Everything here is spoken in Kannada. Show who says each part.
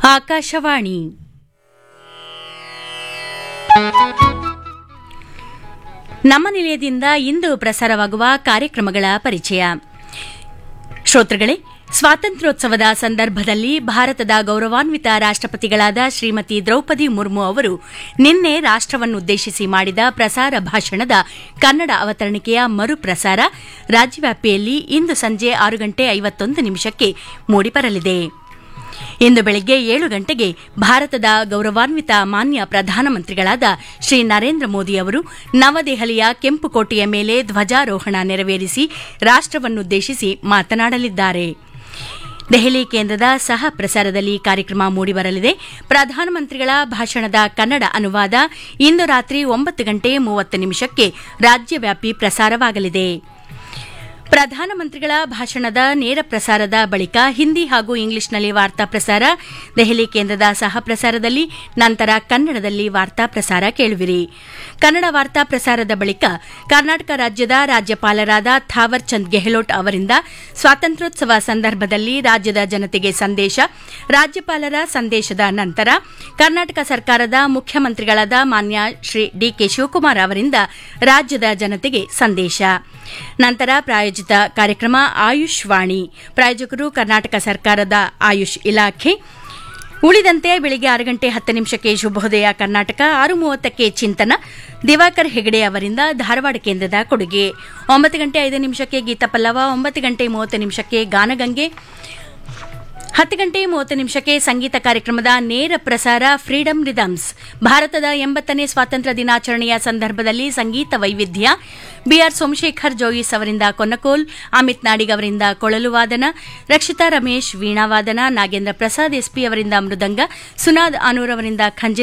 Speaker 1: ಆಕಾಶವಾಣಿ ನಮ್ಮ ನಿಲಯದಿಂದ ಇಂದು ಪ್ರಸಾರವಾಗುವ ಕಾರ್ಯಕ್ರಮಗಳ ಪರಿಚಯ ಶ್ರೋತೃಗಳೇ ಸ್ವಾತಂತ್ರ್ಯೋತ್ಸವದ ಸಂದರ್ಭದಲ್ಲಿ ಭಾರತದ ಗೌರವಾನ್ವಿತ ರಾಷ್ಟಪತಿಗಳಾದ ಶ್ರೀಮತಿ ದ್ರೌಪದಿ ಮುರ್ಮು ಅವರು ನಿನ್ನೆ ರಾಷ್ಟವನ್ನುದ್ದೇಶಿಸಿ ಮಾಡಿದ ಪ್ರಸಾರ ಭಾಷಣದ ಕನ್ನಡ ಅವತರಣಿಕೆಯ ಮರುಪ್ರಸಾರ ರಾಜ್ಯವ್ಯಾಪಿಯಲ್ಲಿ ಇಂದು ಸಂಜೆ ಆರು ಗಂಟೆ ಐವತ್ತೊಂದು ನಿಮಿಷಕ್ಕೆ ಮೂಡಿಬರಲಿದೆ ಇಂದು ಬೆಳಗ್ಗೆ ಏಳು ಗಂಟೆಗೆ ಭಾರತದ ಗೌರವಾನ್ವಿತ ಮಾನ್ಯ ಪ್ರಧಾನಮಂತ್ರಿಗಳಾದ ಶ್ರೀ ನರೇಂದ್ರ ಮೋದಿ ಅವರು ನವದೆಹಲಿಯ ಕೆಂಪುಕೋಟೆಯ ಮೇಲೆ ಧ್ವಜಾರೋಹಣ ನೆರವೇರಿಸಿ ರಾಷ್ಟವನ್ನುದ್ದೇಶಿಸಿ ಮಾತನಾಡಲಿದ್ದಾರೆ ದೆಹಲಿ ಕೇಂದ್ರದ ಸಹ ಪ್ರಸಾರದಲ್ಲಿ ಕಾರ್ಯಕ್ರಮ ಮೂಡಿಬರಲಿದೆ ಪ್ರಧಾನಮಂತ್ರಿಗಳ ಭಾಷಣದ ಕನ್ನಡ ಅನುವಾದ ಇಂದು ರಾತ್ರಿ ಒಂಬತ್ತು ಗಂಟೆ ಮೂವತ್ತು ನಿಮಿಷಕ್ಕೆ ರಾಜ್ಯವ್ಯಾಪಿ ಪ್ರಸಾರವಾಗಲಿದೆ ಪ್ರಧಾನಮಂತ್ರಿಗಳ ಭಾಷಣದ ನೇರ ಪ್ರಸಾರದ ಬಳಿಕ ಹಿಂದಿ ಹಾಗೂ ಇಂಗ್ಲಿಷ್ನಲ್ಲಿ ವಾರ್ತಾ ಪ್ರಸಾರ ದೆಹಲಿ ಕೇಂದ್ರದ ಸಹ ಪ್ರಸಾರದಲ್ಲಿ ನಂತರ ಕನ್ನಡದಲ್ಲಿ ವಾರ್ತಾ ಪ್ರಸಾರ ಕೇಳುವಿರಿ ಕನ್ನಡ ವಾರ್ತಾ ಪ್ರಸಾರದ ಬಳಿಕ ಕರ್ನಾಟಕ ರಾಜ್ಯದ ರಾಜ್ಯಪಾಲರಾದ ಥಾವರ್ ಚಂದ್ ಗೆಹ್ಲೋಟ್ ಅವರಿಂದ ಸ್ವಾತಂತ್ರ್ಯೋತ್ಸವ ಸಂದರ್ಭದಲ್ಲಿ ರಾಜ್ಯದ ಜನತೆಗೆ ಸಂದೇಶ ರಾಜ್ಯಪಾಲರ ಸಂದೇಶದ ನಂತರ ಕರ್ನಾಟಕ ಸರ್ಕಾರದ ಮುಖ್ಯಮಂತ್ರಿಗಳಾದ ಮಾನ್ಯ ಶ್ರೀ ಡಿಕೆ ಶಿವಕುಮಾರ್ ಅವರಿಂದ ರಾಜ್ಯದ ಜನತೆಗೆ ಸಂದೇಶ ನಂತರ ಪ್ರಾಯೋಜಿತ ಕಾರ್ಯಕ್ರಮ ಆಯುಷ್ ವಾಣಿ ಪ್ರಾಯೋಜಕರು ಕರ್ನಾಟಕ ಸರ್ಕಾರದ ಆಯುಷ್ ಇಲಾಖೆ ಉಳಿದಂತೆ ಬೆಳಿಗ್ಗೆ ಆರು ಗಂಟೆ ಹತ್ತು ನಿಮಿಷಕ್ಕೆ ಶುಭೋದಯ ಕರ್ನಾಟಕ ಆರು ಮೂವತ್ತಕ್ಕೆ ಚಿಂತನ ದಿವಾಕರ್ ಹೆಗಡೆ ಅವರಿಂದ ಧಾರವಾಡ ಕೇಂದ್ರದ ಕೊಡುಗೆ ಒಂಬತ್ತು ಗಂಟೆ ಐದು ನಿಮಿಷಕ್ಕೆ ಗೀತಪಲ್ಲವ ಒಂಬತ್ತು ಗಂಟೆ ಮೂವತ್ತು ನಿಮಿಷಕ್ಕೆ ಗಾನಗಂಗೆ ಹತ್ತು ಗಂಟೆ ಮೂವತ್ತು ನಿಮಿಷಕ್ಕೆ ಸಂಗೀತ ಕಾರ್ಯಕ್ರಮದ ನೇರ ಪ್ರಸಾರ ಫ್ರೀಡಂ ರಿದಮ್ಸ್ ಭಾರತದ ಎಂಬತ್ತನೇ ಸ್ವಾತಂತ್ರ್ಯ ದಿನಾಚರಣೆಯ ಸಂದರ್ಭದಲ್ಲಿ ಸಂಗೀತ ವೈವಿಧ್ಯ ಬಿಆರ್ ಸೋಮಶೇಖರ್ ಜೋಯಿಸ್ ಅವರಿಂದ ಕೊನ್ನಕೋಲ್ ಅಮಿತ್ ನಾಡಿಗ್ ಅವರಿಂದ ಕೊಳಲು ವಾದನ ರಕ್ಷಿತಾ ರಮೇಶ್ ವೀಣಾವಾದನ ನಾಗೇಂದ್ರ ಪ್ರಸಾದ್ ಎಸ್ಪಿ ಅವರಿಂದ ಮೃದಂಗ ಸುನಾದ್ ಆನೂರ್ ಅವರಿಂದ ಖಂಜಿರ